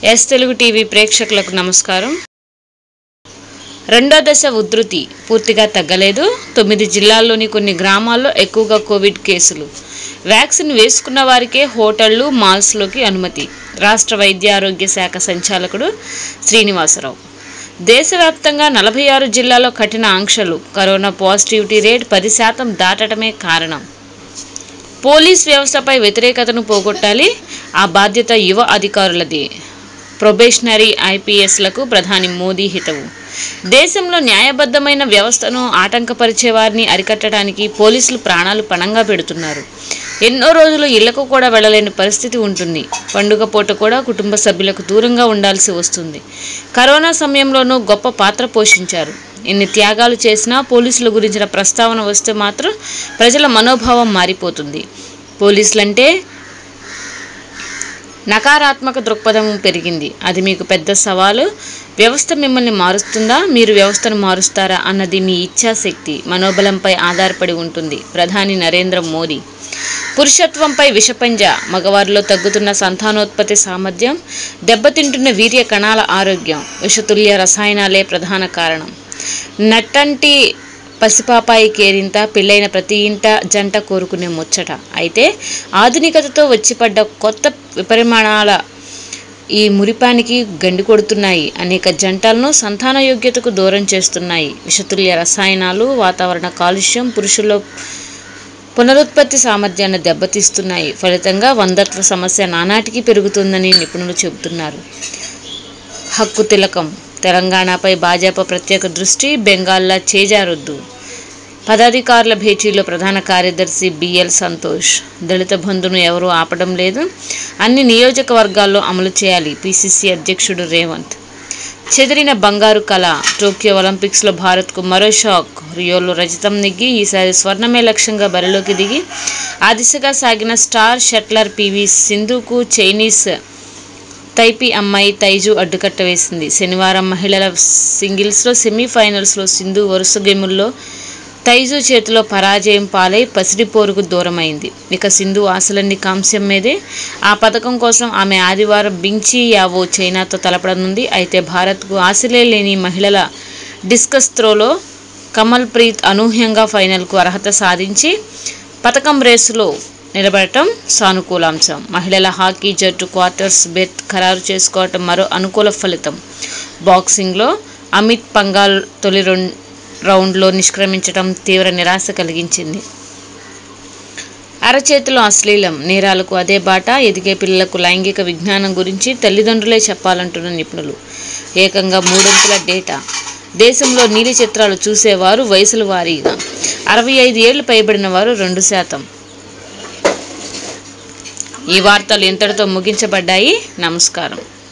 yes Telugu TV ప్రేక్షకులకు నమస్కారం రెండో దశ ఉధృతి పూర్తిగా తగ్గలేదు తొమ్మిది జిల్లాల్లోని కొన్ని గ్రామాల్లో ఎక్కువగా కోవిడ్ కేసులు వ్యాక్సిన్ వేసుకున్న వారికే హోటళ్లు మాల్స్లోకి అనుమతి రాష్ట్ర వైద్య ఆరోగ్య శాఖ సంచాలకుడు శ్రీనివాసరావు దేశవ్యాప్తంగా నలభై ఆరు జిల్లాల్లో కఠిన ఆంక్షలు కరోనా పాజిటివిటీ రేట్ పది శాతం దాటడమే కారణం పోలీస్ వ్యవస్థపై వ్యతిరేకతను పోగొట్టాలి ఆ బాధ్యత యువ అధికారులది ప్రొబేషనరీ ఐపీఎస్లకు ప్రధాని మోదీ హితవు దేశంలో న్యాయబద్ధమైన వ్యవస్థను ఆటంకపరిచే వారిని అరికట్టడానికి పోలీసులు ప్రాణాలు పణంగా పెడుతున్నారు ఎన్నో రోజులు ఇళ్లకు కూడా వెళ్ళలేని పరిస్థితి ఉంటుంది పండుగ పూట కూడా కుటుంబ సభ్యులకు దూరంగా ఉండాల్సి వస్తుంది కరోనా సమయంలోనూ గొప్ప పాత్ర పోషించారు ఎన్ని త్యాగాలు చేసినా పోలీసుల గురించిన ప్రస్తావన వస్తే మాత్రం ప్రజల మనోభావం మారిపోతుంది పోలీసులంటే నకారాత్మక దృక్పథం పెరిగింది అది మీకు పెద్ద సవాలు వ్యవస్థ మిమ్మల్ని మారుస్తుందా మీరు వ్యవస్థను మారుస్తారా అన్నది మీ ఇచ్ఛాశక్తి మనోబలంపై ఆధారపడి ఉంటుంది ప్రధాని నరేంద్ర మోదీ పురుషత్వంపై విషపంజ మగవారిలో తగ్గుతున్న సంతానోత్పత్తి సామర్థ్యం దెబ్బతింటున్న వీర్య కణాల ఆరోగ్యం విషతుల్య రసాయనాలే ప్రధాన కారణం నట్టంటి పసిపాపాయి కేరింత పెళ్ళైన ప్రతి ఇంట జంట కోరుకునే ముచ్చట అయితే ఆధునికతతో వచ్చిపడ్డ కొత్త విపరిమాణాల ఈ మురిపానికి గండి కొడుతున్నాయి అనేక జంటలను సంతాన యోగ్యతకు దూరం చేస్తున్నాయి విషతుల్య రసాయనాలు వాతావరణ కాలుష్యం పురుషుల్లో పునరుత్పత్తి సామర్థ్యాన్ని దెబ్బతీస్తున్నాయి ఫలితంగా వందత్వ సమస్య నానాటికి పెరుగుతుందని నిపుణులు చెబుతున్నారు హక్కు తిలకం తెలంగాణపై భాజపా ప్రత్యేక దృష్టి బెంగాల్లా చేజారొద్దు పదాధికారుల భేటీలో ప్రధాన కార్యదర్శి బిఎల్ సంతోష్ దళిత బంధును ఎవరూ ఆపడం లేదు అన్ని నియోజకవర్గాల్లో అమలు చేయాలి పిసిసి అధ్యక్షుడు రేవంత్ చెదిరిన బంగారు కళ టోక్యో ఒలింపిక్స్లో భారత్కు మరో షాక్ రియోలో రజతం నెగ్గి ఈసారి స్వర్ణమే లక్ష్యంగా బరిలోకి దిగి ఆ దిశగా సాగిన స్టార్ షట్లర్ పివి సింధుకు చైనీస్ తైపీ అమ్మాయి తైజు అడ్డుకట్ట వేసింది శనివారం మహిళల సింగిల్స్లో సెమీఫైనల్స్లో సింధు వరుస గేముల్లో తైజు చేతిలో పరాజయం పాలై పసిడి పోరుకు దూరమైంది ఇక సింధు ఆశలన్నీ కాంస్యం మీదే ఆ పథకం కోసం ఆమె ఆదివారం బించి యావో చైనాతో తలపడనుంది అయితే భారత్కు ఆశలే లేని మహిళల డిస్కస్ త్రోలో కమల్ ప్రీత్ అనూహ్యంగా ఫైనల్కు అర్హత సాధించి పథకం రేసులో నిలబడటం సానుకూలాంశం మహిళల హాకీ జట్టు క్వార్టర్స్ బెత్ ఖరారు చేసుకోవటం మరో అనుకూల ఫలితం బాక్సింగ్లో అమిత్ పంగాల్ తొలి రౌండ్ రౌండ్లో నిష్క్రమించడం తీవ్ర నిరాశ కలిగించింది అరచేతిలో అశ్లీలం నేరాలకు అదే బాట ఎదిగే పిల్లలకు లైంగిక విజ్ఞానం గురించి తల్లిదండ్రులే చెప్పాలంటున్న నిపుణులు ఏకంగా మూడొంతుల డేటా దేశంలో నీలి చిత్రాలు చూసేవారు వయసుల వారీగా అరవై ఐదు ఏళ్లు పైబడిన వారు రెండు శాతం ఈ వార్తలు ఇంతటితో ముగించబడ్డాయి నమస్కారం